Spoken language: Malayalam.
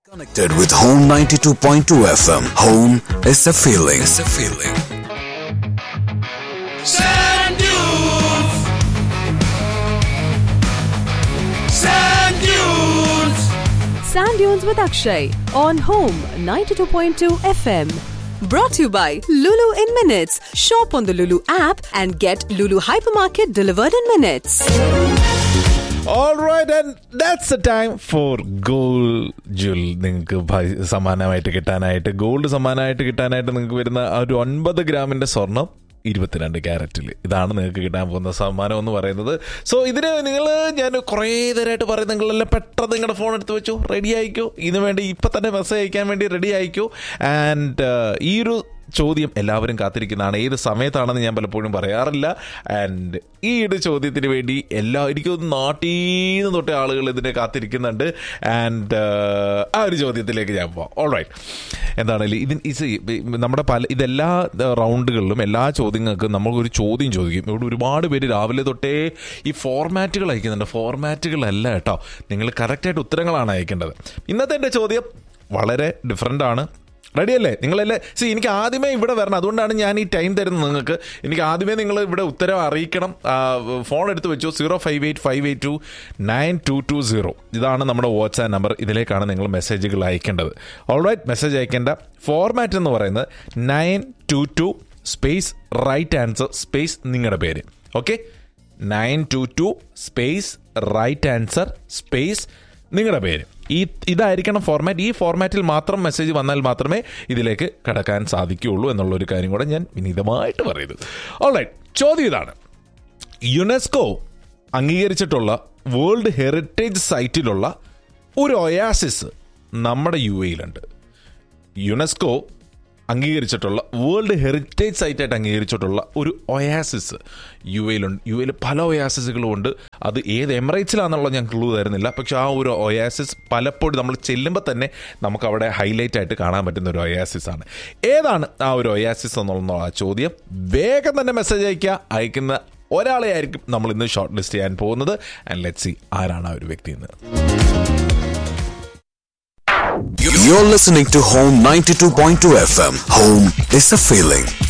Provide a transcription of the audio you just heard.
Connected with Home 92.2 FM. Home is a feeling. It's a feeling. Sand dunes. Sand dunes. Sand Dunes with Akshay on Home 92.2 FM. Brought to you by Lulu in Minutes. Shop on the Lulu app and get Lulu Hypermarket delivered in minutes. All right, and that's the time for gold jewel നിങ്ങൾക്ക് ഭ- സമ്മാനമായിട്ട് കിട്ടാനായിട്ട് ഗോൾഡ് സമ്മാനമായിട്ട് കിട്ടാനായിട്ട് നിങ്ങൾക്ക് വരുന്ന ആ ഒരു ഒൻപത് ഗ്രാമിന്റെ സ്വർണം ഇരുപത്തിരണ്ട് ക്യാരറ്റിൽ ഇതാണ് നിങ്ങൾക്ക് കിട്ടാൻ പോകുന്ന സമ്മാനം എന്ന് പറയുന്നത് സോ ഇതിന് നിങ്ങൾ ഞാൻ കുറേ നേരമായിട്ട് പറയും നിങ്ങളെല്ലാം പെട്ടെന്ന് നിങ്ങളുടെ ഫോൺ എടുത്ത് വെച്ചു റെഡി ആയിക്കോ ഇതിന് വേണ്ടി ഇപ്പം തന്നെ മെസ്സേജ് അയക്കാൻ വേണ്ടി റെഡി ആയിക്കോ ആൻഡ് ഈ ഒരു ചോദ്യം എല്ലാവരും കാത്തിരിക്കുന്നതാണ് ഏത് സമയത്താണെന്ന് ഞാൻ പലപ്പോഴും പറയാറില്ല ആൻഡ് ഈ ഒരു ചോദ്യത്തിന് വേണ്ടി എല്ലാ എനിക്കും നാട്ടിൽ നിന്ന് തൊട്ട് ആളുകൾ ഇതിനെ കാത്തിരിക്കുന്നുണ്ട് ആൻഡ് ആ ഒരു ചോദ്യത്തിലേക്ക് ഞാൻ പോവാം ഓൾ റൈറ്റ് എന്താണെങ്കിലും ഇതിന് ഇത് നമ്മുടെ പല ഇതെല്ലാ റൗണ്ടുകളിലും എല്ലാ ചോദ്യങ്ങൾക്കും നമ്മളൊരു ചോദ്യം ചോദിക്കും ഇവിടെ ഒരുപാട് പേര് രാവിലെ തൊട്ടേ ഈ ഫോർമാറ്റുകൾ അയക്കുന്നുണ്ട് ഫോർമാറ്റുകളല്ല കേട്ടോ നിങ്ങൾ കറക്റ്റായിട്ട് ഉത്തരങ്ങളാണ് അയക്കേണ്ടത് ഇന്നത്തെ എൻ്റെ ചോദ്യം വളരെ ഡിഫറെൻ്റ് ആണ് റെഡിയല്ലേ നിങ്ങളല്ലേ സി എനിക്ക് ആദ്യമേ ഇവിടെ വരണം അതുകൊണ്ടാണ് ഞാൻ ഈ ടൈം തരുന്നത് നിങ്ങൾക്ക് എനിക്ക് ആദ്യമേ നിങ്ങൾ ഇവിടെ ഉത്തരം അറിയിക്കണം ആ, ഫോൺ എടുത്ത് വെച്ചു zero five eight five eight two nine two two zero ഇതാണ് നമ്മുടെ വാട്സാപ്പ് നമ്പർ ഇതിലേക്കാണ് നിങ്ങൾ മെസ്സേജുകൾ അയക്കേണ്ടത് ഓൾറൈറ്റ് മെസ്സേജ് അയക്കേണ്ട ഫോർമാറ്റ് എന്ന് പറയുന്നത് nine two two space write answer space നിങ്ങളുടെ പേര് okay nine two two space write answer space നിങ്ങളുടെ പേര് ഈ ഇതായിരിക്കണം ഫോർമാറ്റ് ഈ ഫോർമാറ്റിൽ മാത്രം മെസ്സേജ് വന്നാൽ മാത്രമേ ഇതിലേക്ക് കടക്കാൻ സാധിക്കുകയുള്ളൂ എന്നുള്ളൊരു കാര്യം കൂടെ ഞാൻ വിനീതമായിട്ട് പറയുന്നത് ഓൾറൈറ്റ് ചോദ്യം ഇതാണ് യുനെസ്കോ അംഗീകരിച്ചിട്ടുള്ള വേൾഡ് ഹെറിറ്റേജ് സൈറ്റിലുള്ള ഒരു ഒയാസിസ് നമ്മുടെ യു എയിലുണ്ട് യുനെസ്കോ അംഗീകരിച്ചിട്ടുള്ള വേൾഡ് ഹെറിറ്റേജ് സൈറ്റായിട്ട് അംഗീകരിച്ചിട്ടുള്ള ഒരു ഒയാസിസ് യു എയിലുണ്ട് യു എയിൽ പല ഒയാസിസുകളും ഉണ്ട് അത് ഏത് എമിറേറ്റ്സിലാണെന്നുള്ള ഞാൻ ക്ലൂ തരുന്നില്ല പക്ഷെ ആ ഒരു ഒയാസിസ് പലപ്പോഴും നമ്മൾ ചെല്ലുമ്പോൾ തന്നെ നമുക്ക് അവിടെ ഹൈലൈറ്റ് ആയിട്ട് കാണാൻ പറ്റുന്ന ഒരു ഒയാസിസ് ആണ് ഏതാണ് ആ ഒരു ഒയാസിസ് എന്നുള്ള ആ ചോദ്യം വേഗം തന്നെ മെസ്സേജ് അയക്കുക അയക്കുന്ന ഒരാളെ ആയിരിക്കും നമ്മൾ ഇന്ന് ഷോർട്ട് ലിസ്റ്റ് ചെയ്യാൻ പോകുന്നത് ആൻഡ് ലെറ്റ് സി ആരാണ് ആ ഒരു വ്യക്തി എന്ന് You're listening to Home 92.2 FM. Home is a feeling.